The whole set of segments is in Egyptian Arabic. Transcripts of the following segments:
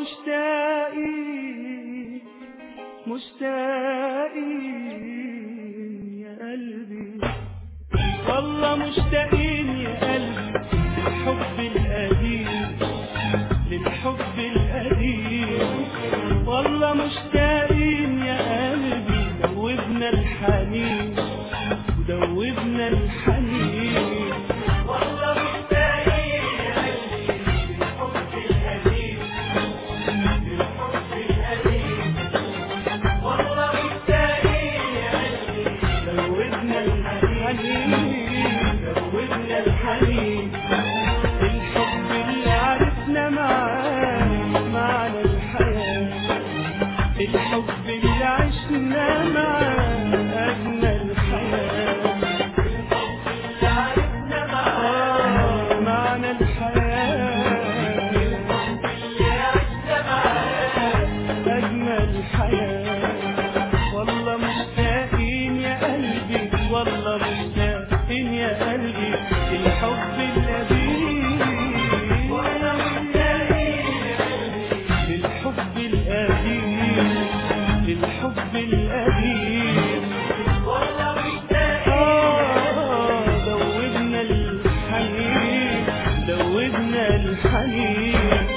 مشتاقين مشتاقين يا قلبي والله مشتاقين يا قلبي للحب القديم للحب القديم والله مشتاقين يا قلبي دوبنا الحنين ودوبنا الحنين والله مشتاقين يا قلبي للحب القديم للحب القديم والله مشتاقين يا قلبي دوبنا الحنين دوبنا الحنين الحب اللي عرفنا معاه معنى الحياة الحب اللي عشنا معاه أجمل حياة آه، معنى الحياة أجمل حياة والله مشتاقين يا قلبي والله مشتاقين يا قلبي الحب القديم والله مشتاقين يا قلبي للحب القديم للحب القديم والله مشتاقين آه دوبنا الحنين دوبنا الحنين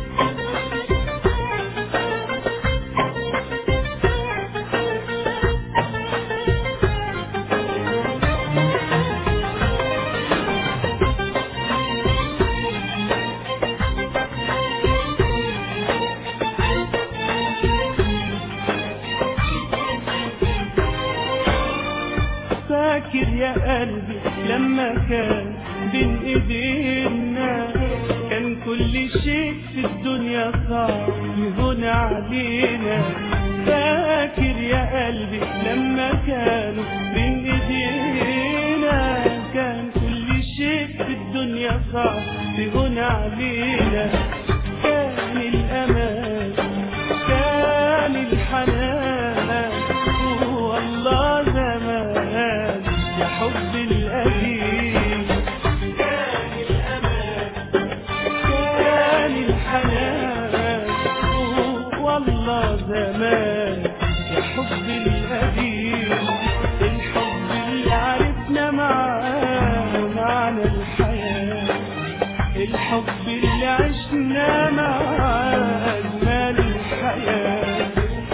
فاكر يا قلبي لما كان بين ايدينا كان كل شيء في الدنيا صعب يهون علينا فاكر يا قلبي لما كانوا بين ايدينا كان كل شيء في الدنيا صعب يهون علينا كان الامان كان الحنان والله زمان يا حب القديم كان الأمان كان الحنان والله زمان يا حب القديم الحب اللي عرفنا معاه معنى الحياة الحب اللي عشنا معاه أجمل الحياة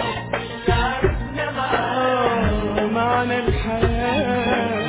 آه، معنى الحياة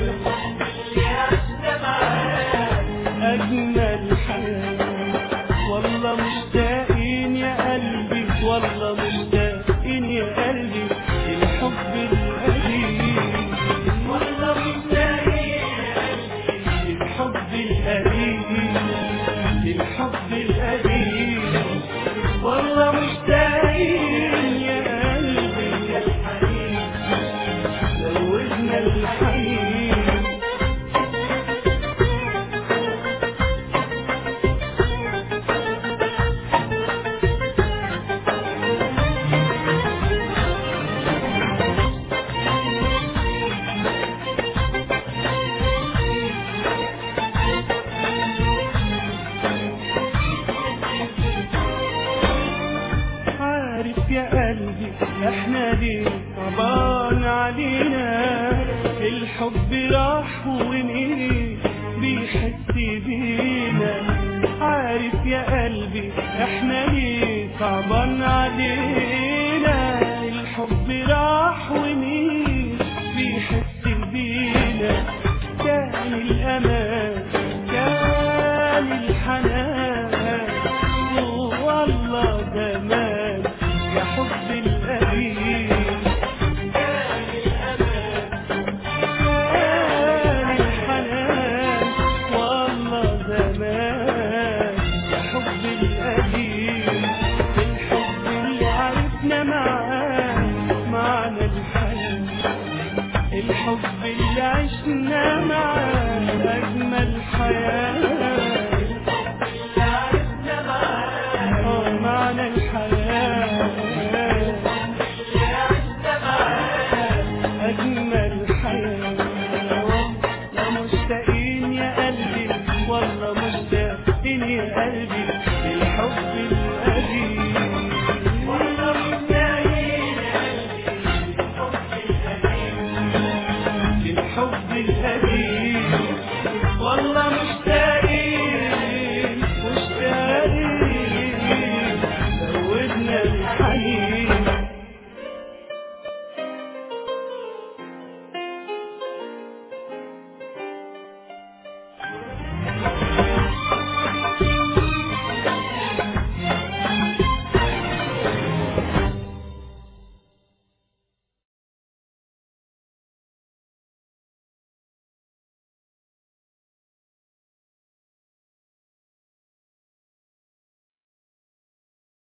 أجمل حياة والله مشتاقين يا قلبي والله مشتاقين يا قلبي للحب القديم والله مشتاقين يا قلبي للحب القديم للحب القديم والله مشتاقين يا قلبي يا الحنين زودنا الحنين عارف يا قلبي احنا ليه طبعا علينا الحب راح ومين بيحس بينا عارف يا قلبي احنا ليه صعبان علينا الحب راح ومين بيحس بينا كان الامان كان الحنان